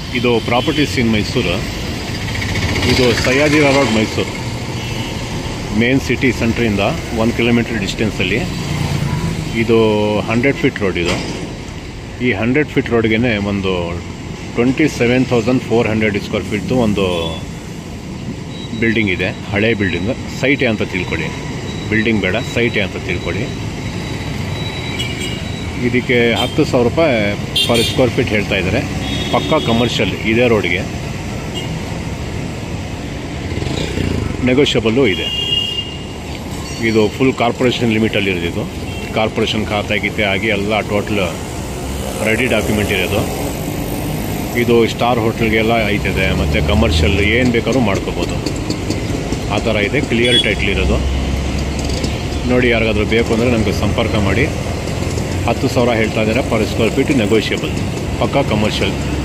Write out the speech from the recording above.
ಇದು properties in Mysuru ಇದು ಸಯ್ಯಾಜಿರಾ ರೋಡ್ ಮೈಸೂರು ಮೇನ್ ಸಿಟಿ ಸೆಂಟ್ರಿಂದ ಒಂದು ಕಿಲೋಮೀಟರ್ ಡಿಸ್ಟೆನ್ಸಲ್ಲಿ ಇದು ಹಂಡ್ರೆಡ್ ಫೀಟ್ ರೋಡ್ ಇದು ಈ ಹಂಡ್ರೆಡ್ ಫೀಟ್ ರೋಡ್ಗೆ ಒಂದು twenty seven thousand four hundred square ಫೀಟ್ದು ಒಂದು ಬಿಲ್ಡಿಂಗ್ ಇದೆ ಹಳೆ ಬಿಲ್ಡಿಂಗ್ ಸೈಟೆ ಅಂತ ತಿಳ್ಕೊಳ್ಳಿ ಬಿಲ್ಡಿಂಗ್ ಬೇಡ ಸೈಟೆ ಅಂತ ತಿಳ್ಕೊಳ್ಳಿ ಇದಕ್ಕೆ ಹತ್ತು ಸಾವಿರ ರೂಪಾಯಿ ಪರ್ ಸ್ಕ್ವೇರ್ ಫೀಟ್ ಹೇಳ್ತಾ ಇದ್ದಾರೆ ಪಕ್ಕಾ ಕಮರ್ಷಿಯಲ್ ಇದೇ ರೋಡ್ಗೆ ನೆಗೋಷಿಯಬಲ್ಲು ಇದೆ ಇದು ಫುಲ್ ಕಾರ್ಪೊರೇಷನ್ ಲಿಮಿಟಲ್ಲಿ ಇರೋದಿದು ಕಾರ್ಪೊರೇಷನ್ ಖಾತೆ ಗೀತೆ ಆಗಿ ಎಲ್ಲ ಟೋಟಲ್ ರೆಡಿ ಡಾಕ್ಯುಮೆಂಟ್ ಇರೋದು ಇದು ಸ್ಟಾರ್ ಹೋಟ್ಲ್ಗೆಲ್ಲ ಐತಿದೆ ಮತ್ತು ಕಮರ್ಷಿಯಲ್ ಏನು ಬೇಕಾದ್ರೂ ಮಾಡ್ಕೋಬೋದು ಆ ಥರ ಇದೆ ಕ್ಲಿಯರ್ ಟೈಟ್ಲ್ ಇರೋದು ನೋಡಿ ಯಾರಿಗಾದ್ರೂ ಬೇಕು ಅಂದರೆ ನನಗೆ ಸಂಪರ್ಕ ಮಾಡಿ ಹತ್ತು ಸಾವಿರ ಹೇಳ್ತಾ ಇದ್ದಾರೆ ಪರ್ ಸ್ಕ್ವೇರ್ ಫೀಟ್ ನೆಗೋಷಿಯಬಲ್ ಪಕ್ಕಾ ಕಮರ್ಷಿಯಲ್